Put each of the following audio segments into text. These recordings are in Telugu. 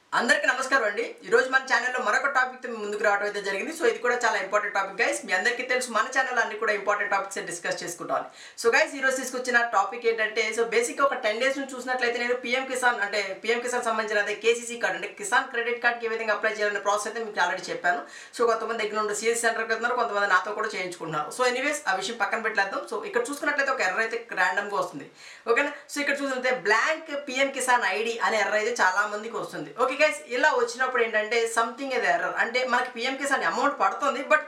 అందరికీ నమస్కారం అండి ఈ రోజు మన ఛానల్లో మరొక టాపిక్ తో మీ ముందుకు రావడం అయితే జరిగింది సో ఇది కూడా చాలా ఇంపార్టెంట్ టాపిక్ గైస్ మీ అందరికీ తెలుసు మన ఛానల్ అన్ని కూడా ఇంపార్టెంట్ టాపిక్స్ డిస్కస్ చేసుకుంటాం సో గైస్ ఈ రోజు తీసుకొచ్చిన టాపిక్ ఏంటంటే సో బేసిక్ ఒక టెన్ డేస్ నుంచి చూసినట్లయితే నేను పిఎం కిసాన్ అంటే పిఎం కిసాన్ సంబంధించిన అదే కేసీసీ కార్డ్ అంటే కిసాన్ క్రెడిట్ కార్డ్కి ఏ విధంగా అప్లై చేయాలనే ప్రాసెస్ అయితే మీకు ఆల్రెడీ చెప్పాను సో కొంతమంది దగ్గర నుండి సిఎస్ సెంటర్కి వెళ్తున్నారు కొంతమంది నాతో కూడా చేయించుకుంటున్నారు సో ఎనీవేస్ ఆ విషయం పక్కన పెట్టలేద్దాం సో ఇక్కడ చూసుకున్నట్లయితే ఒక ఎర్ర అయితే ర్యాండమ్గా వస్తుంది ఓకేనా సో ఇక్కడ చూసినట్లయితే బ్లాంక్ పిఎం కిసాన్ ఐడి అనే ఎర్ర అయితే చాలా మందికి వస్తుంది ఓకే గైస్ ఇలా వచ్చినప్పుడు ఏంటంటే సంథింగ్ ఇది ఎర్రర్ అంటే మనకి పిఎం కిసాన్ అమౌంట్ పడుతుంది but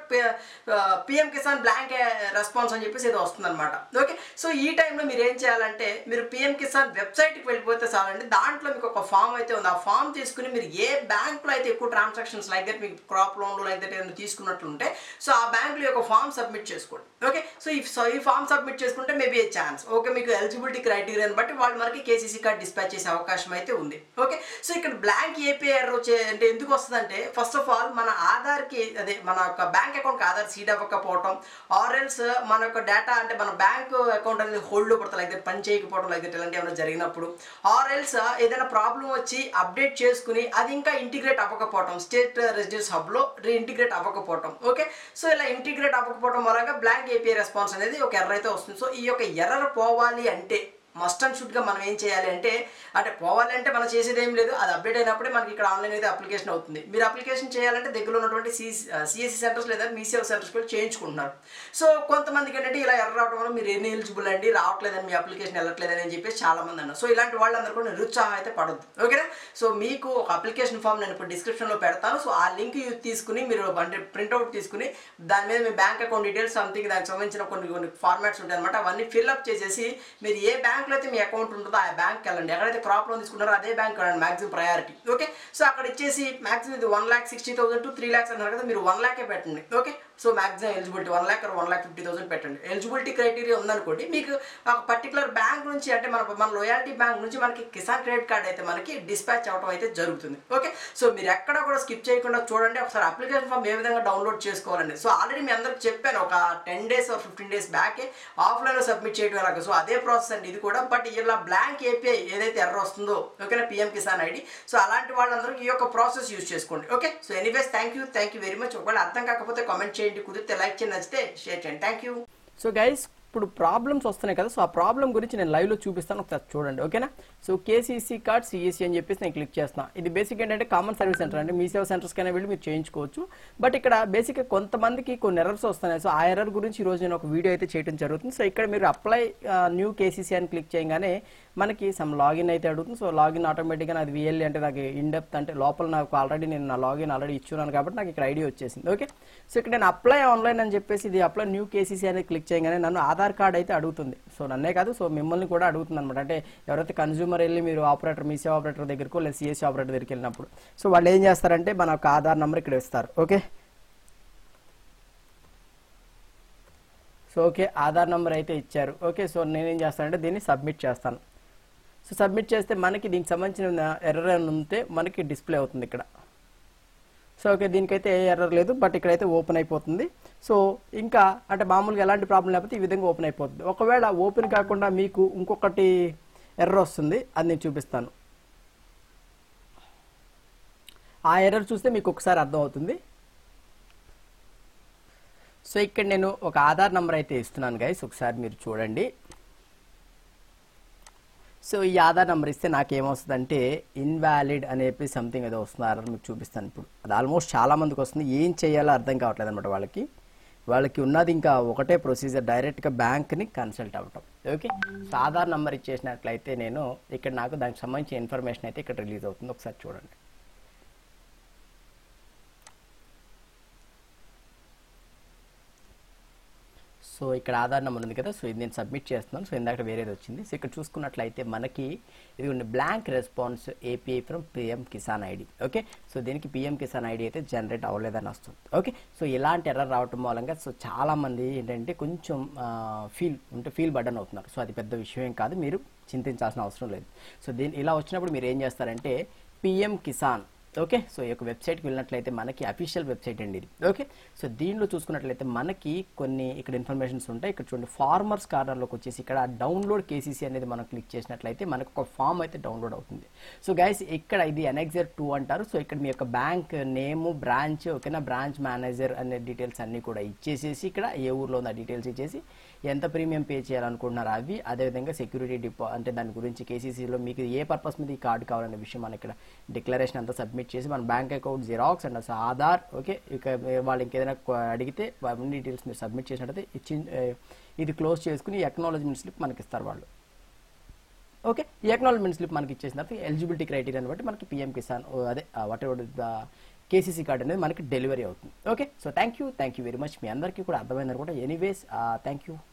PM Kisan blank response అని చెప్పేసి ఏదో వస్తుంది అనమాట ఓకే సో ఈ టైంలో మీరు ఏం చేయాలంటే మీరు పిఎం కిసాన్ వెబ్సైట్కి వెళ్ళిపోతే చాలండి దాంట్లో మీకు ఒక ఫామ్ అయితే ఉంది ఆ ఫామ్ తీసుకుని మీరు ఏ బ్యాంక్లో అయితే ఎక్కువ ట్రాన్సాక్షన్స్ లైక్ దట్ మీకు క్రాప్ లోన్లు లైక్ దట్ ఏదైనా తీసుకున్నట్లుంటే సో ఆ బ్యాంకులో యొక్క ఫామ్ సబ్మిట్ చేసుకోండి ఓకే సో ఈ సో ఈ ఫామ్ సబ్మిట్ చేసుకుంటే మేబీ ఏ ఛాన్స్ ఓకే మీకు ఎలిజిబిలిటీ క్రైటీరియాని బట్టి వాళ్ళు మనకి కేసీసీ కార్డ్ డిస్పాచ్ చేసే అవకాశం అయితే ఉంది ఓకే సో ఇక్కడ బ్లాంక్ ఏపీఆర్ వచ్చే అంటే ఎందుకు వస్తుందంటే ఫస్ట్ ఆఫ్ ఆల్ మన ఆధార్కి అదే మన యొక్క బ్యాంక్ అకౌంట్కి ఆధార్ సీడ్ అవ్వకపోవటం ఆర్ఎల్స్ మన యొక్క డేటా అంటే మన బ్యాంక్ అకౌంట్ అనేది హోల్డ్లో పడుతుంది లైక్ దట్ పని చేయకపోవడం లైక్ దట్ ఇలాంటి ఏమైనా జరిగినప్పుడు ఆర్ఎల్స్ ఏదైనా ప్రాబ్లం వచ్చి అప్డేట్ చేసుకుని అది ఇంకా ఇంటిగ్రేట్ అవ్వకపోవటం స్టేట్ రెసిడెన్స్ హబ్లో రీఇంటిగ్రేట్ అవ్వకపోవటం ఓకే సో ఇలా ఇంటిగ్రేట్ అవ్వకపోవడం వల్ల బ్లాంక్ ఏపీఐ రెస్పాన్స్ అనేది ఒక ఎర్ర అయితే వస్తుంది సో ఈ యొక్క ఎర్రర్ పోవాలి అంటే మస్ట్ అండ్ షుడ్గా మనం ఏం చేయాలి అంటే అంటే పోవాలి అంటే మనం చేసేది ఏం లేదు అది అప్డేట్ అయినప్పుడే మనకి ఇక్కడ ఆన్లైన్ అయితే అప్లికేషన్ అవుతుంది మీరు అప్లికేషన్ చేయాలంటే దగ్గర ఉన్నటువంటి సి సిఎస్సి సెంటర్స్ లేదా మీసేవ సెంటర్స్ కూడా చేయించుకుంటున్నారు సో కొంతమందికి ఏంటంటే ఇలా ఎర్ర రావడం వల్ల మీరు ఎన్ని ఎలిజిబుల్ అండి రావట్లేదని మీ అప్లికేషన్ వెళ్ళట్లేదని అని చెప్పేసి చాలా మంది అన్నారు సో ఇలాంటి వాళ్ళందరూ కూడా నిరుత్సాహం అయితే పడద్దు ఓకేనా సో మీకు ఒక అప్లికేషన్ ఫామ్ నేను ఇప్పుడు డిస్క్రిప్షన్లో పెడతాను సో ఆ లింక్ తీసుకుని మీరు అంటే ప్రింట్అవుట్ తీసుకుని దాని మీద మీ బ్యాంక్ అకౌంట్ డీటెయిల్స్ సంథింగ్ దానికి సంబంధించిన కొన్ని కొన్ని ఫార్మాట్స్ ఉంటాయి అనమాట అవన్నీ ఫిల్అప్ చేసేసి మీరు ఏ బ్యాంక్లో అయితే మీ అకౌంట్ ఉంటుందో ఆ బ్యాంక్కి వెళ్ళండి ఎక్కడైతే క్రాప్ లోన్ తీసుకున్నారో అదే బ్యాంక్ వెళ్ళండి మాక్సిమం ప్రయారిటీ ఓకే సో అక్కడ ఇచ్చేసి మాక్సిమం ఇది one lakh sixty thousand to three lakhs అన్నారు కదా మీరు వన్ ల్యాకే పెట్టండి okay so maximum eligibility one lakh one lakh fifty thousand పెట్టండి ఎలిజిబిలిటీ క్రైటీరియా ఉందనుకోండి మీకు ఒక పర్టికులర్ బ్యాంక్ నుంచి అంటే మన మన లోయాలిటీ బ్యాంక్ నుంచి మనకి కిసాన్ క్రెడిట్ కార్డ్ అయితే మనకి డిస్పాచ్ అవడం అయితే జరుగుతుంది ఓకే సో మీరు ఎక్కడ కూడా స్కిప్ చేయకుండా చూడండి ఒకసారి అప్లికేషన్ ఫామ్ ఏ విధంగా డౌన్లోడ్ చేసుకోవాలండి సో ఆల్రెడీ మీ అందరికి చెప్పాను ఒక టెన్ డేస్ ఫిఫ్టీన్ డేస్ బ్యాకే ఆఫ్లైన్లో సబ్మిట్ చేయడం ఎలాగో సో అదే ప్రాసెస్ అండి ఇది కూడా బట్ ఇలా బ్లాంక్ ఏపీఐ ఏదైతే ఎర్ర వస్తుందో ఓకేనా పిఎం కిసాన్ ఐడి సో అలాంటి వాళ్ళందరూ ఈ యొక్క ప్రాసెస్ యూస్ చేసుకోండి okay so anyways thank you thank you very much ఒకవేళ అర్థం కాకపోతే కామెంట్ చేయండి కుదిరితే లైక్ చేయండి నచ్చితే షేర్ చేయండి థ్యాంక్ యూ సో గైస్ ఇప్పుడు ప్రాబ్లమ్స్ వస్తున్నాయి కదా సో ఆ ప్రాబ్లం గురించి నేను లైవ్లో చూపిస్తాను ఒకసారి చూడండి ఓకేనా సో కేసీసీ కార్డ్ సిఎస్సి అని చెప్పేసి నేను క్లిక్ చేస్తాను ఇది బేసిక్ ఏంటంటే కామన్ సర్వీస్ సెంటర్ అంటే మీ సేవ సెంటర్స్కైనా వెళ్ళి మీరు చేయించుకోవచ్చు బట్ ఇక్కడ బేసిక్గా కొంతమందికి కొన్ని ఎర్రర్స్ వస్తున్నాయి సో ఆ ఎర్రర్ గురించి ఈ రోజు నేను ఒక వీడియో అయితే చేయడం జరుగుతుంది సో ఇక్కడ మీరు అప్లై న్యూ కేసీసీ అని క్లిక్ చేయగానే మనకి సమ్ లాగిన్ అయితే అడుగుతుంది సో లాగిన్ ఆటోమేటిక్గా అది విఎల్ఈ అంటే నాకు ఇన్డెప్త్ అంటే లోపల నాకు ఆల్రెడీ నేను నా లాగిన్ ఆల్రెడీ ఇచ్చున్నాను కాబట్టి నాకు ఇక్కడ ఐడి వచ్చేసింది ఓకే సో ఇక్కడ నేను అప్లై ఆన్లైన్ అని చెప్పేసి ఇది అప్లై న్యూ కేసీసీ అనేది క్లిక్ చేయగానే నన్ను ఆధార్ కార్డ్ అయితే అడుగుతుంది సో నన్నే కాదు సో మిమ్మల్ని కూడా అడుగుతుంది అనమాట అంటే ఎవరైతే కన్జ్యూమర్ వెళ్ళి మీరు ఆపరేటర్ మీ సేవ ఆపరేటర్ దగ్గరకు లేదా సిఎస్సీ ఆపరేటర్ దగ్గరికి వెళ్ళినప్పుడు సో వాళ్ళు ఏం చేస్తారంటే మన యొక్క ఆధార్ నెంబర్ ఇక్కడ ఇస్తారు okay so okay Aadhaar number అయితే ఇచ్చారు ఓకే సో నేనేం చేస్తానంటే దీన్ని సబ్మిట్ చేస్తాను సో సబ్మిట్ చేస్తే మనకి దీనికి సంబంధించిన ఎర్రర్ అని ఉంటే మనకి డిస్ప్లే అవుతుంది ఇక్కడ సో ఓకే దీనికైతే ఏ ఎర్రర్ లేదు బట్ ఇక్కడైతే ఓపెన్ అయిపోతుంది సో ఇంకా అంటే మామూలుగా ఎలాంటి ప్రాబ్లం లేకపోతే ఈ విధంగా ఓపెన్ అయిపోతుంది ఒకవేళ ఓపెన్ కాకుండా మీకు ఇంకొకటి ఎర్రర్ వస్తుంది అది నేను చూపిస్తాను ఆ ఎర్రర్ చూస్తే మీకు ఒకసారి అర్థం అవుతుంది సో ఇక్కడ నేను ఒక ఆధార్ నెంబర్ అయితే ఇస్తున్నాను గైస్ ఒకసారి మీరు చూడండి సో ఈ ఆధార్ నెంబర్ ఇస్తే నాకు ఏమొస్తుందంటే ఇన్వాలిడ్ అని చెప్పి సంథింగ్ ఏదో వస్తుంది ఆధార్ మీకు చూపిస్తాను ఇప్పుడు అది ఆల్మోస్ట్ చాలా మందికి వస్తుంది ఏం చేయాలో అర్థం కావట్లేదు అనమాట వాళ్ళకి వాళ్ళకి ఉన్నది ఇంకా ఒకటే ప్రొసీజర్ డైరెక్ట్గా బ్యాంక్ని కన్సల్ట్ అవ్వటం ఓకే సో ఆధార్ నెంబర్ ఇచ్చేసినట్లయితే నేను ఇక్కడ నాకు దానికి సంబంధించిన ఇన్ఫర్మేషన్ అయితే ఇక్కడ రిలీజ్ అవుతుంది ఒకసారి చూడండి సో ఇక్కడ ఆధార్ నెంబర్ ఉంది కదా సో ఇది నేను సబ్మిట్ చేస్తున్నాను సో ఇందాక వేరేది వచ్చింది సో ఇక్కడ చూసుకున్నట్లయితే మనకి ఇది ఉంది blank response API from PM Kisan ID okay so దీనికి పిఎం కిసాన్ ఐడి అయితే జనరేట్ అవ్వలేదని వస్తుంది ఓకే సో ఇలాంటి ఎర్రర్ రావటం మూలంగా సో చాలా మంది ఏంటంటే కొంచెం ఫీల్ అంటే ఫీల్ బర్డన్ అవుతున్నారు సో అది పెద్ద విషయం ఏం కాదు మీరు చింతించాల్సిన అవసరం లేదు సో దీని ఇలా వచ్చినప్పుడు మీరు ఏం చేస్తారంటే పిఎం కిసాన్ ఓకే సో ఈ యొక్క వెబ్సైట్కి వెళ్ళినట్లయితే మనకి అఫీషియల్ వెబ్సైట్ అండి ఇది ఓకే సో దీనిలో చూసుకున్నట్లయితే మనకి కొన్ని ఇక్కడ ఇన్ఫర్మేషన్స్ ఉంటాయి ఇక్కడ చూడండి ఫార్మర్స్ కార్నర్లోకి వచ్చేసి ఇక్కడ డౌన్లోడ్ కేసీసీ అనేది మనం క్లిక్ చేసినట్లయితే మనకు ఒక ఫామ్ అయితే డౌన్లోడ్ అవుతుంది సో గైస్ ఇక్కడ ఇది ఎనెక్సర్ టూ అంటారు సో ఇక్కడ మీ యొక్క బ్యాంక్ నేమ్ బ్రాంచ్ ఓకేనా బ్రాంచ్ మేనేజర్ అనే డీటెయిల్స్ అన్ని కూడా ఇచ్చేసేసి ఇక్కడ ఏ ఊర్లో ఉన్న డీటెయిల్స్ ఇచ్చేసి ఎంత ప్రీమియం పే చేయాలనుకుంటున్నారు అవి అదేవిధంగా సెక్యూరిటీ డిపో అంటే దాని గురించి కేసీసీలో మీకు ఏ పర్పస్ మీద ఈ కార్డు కావాలనే విషయం మనం ఇక్కడ డిక్లరేషన్ అంతా సబ్మిట్ చేసి మన బ్యాంక్ అకౌంట్ జిరాక్స్ అండ్ అసలు ఆధార్ ఓకే ఇక వాళ్ళు ఇంకేదైనా కొ- అడిగితే అన్ని డీటెయిల్స్ మీరు సబ్మిట్ చేసినట్టయితే ఇచ్చి ఏ, ఇది క్లోజ్ చేసుకుని ఎక్నాలజ్మెంట్ స్లిప్ మనకి ఇస్తారు వాళ్ళు ఓకే ఈ ఎక్నాలజ్మెంట్ స్లిప్ మనకి ఇచ్చేసిన తర్వాత ఎలిజిబిలిటీ క్రైటీరియాని బట్టి మనకి పిఎం కిసాన్ ఓ, అదే వాట్ ఎవర్ కేసీసీ కార్డ్ అనేది మనకి డెలివరీ అవుతుంది okay so thank you thank you very much మీ అందరికీ కూడా అర్థమైంది అనుకుంటా ఎనీవేస్ థ్యాంక్ యూ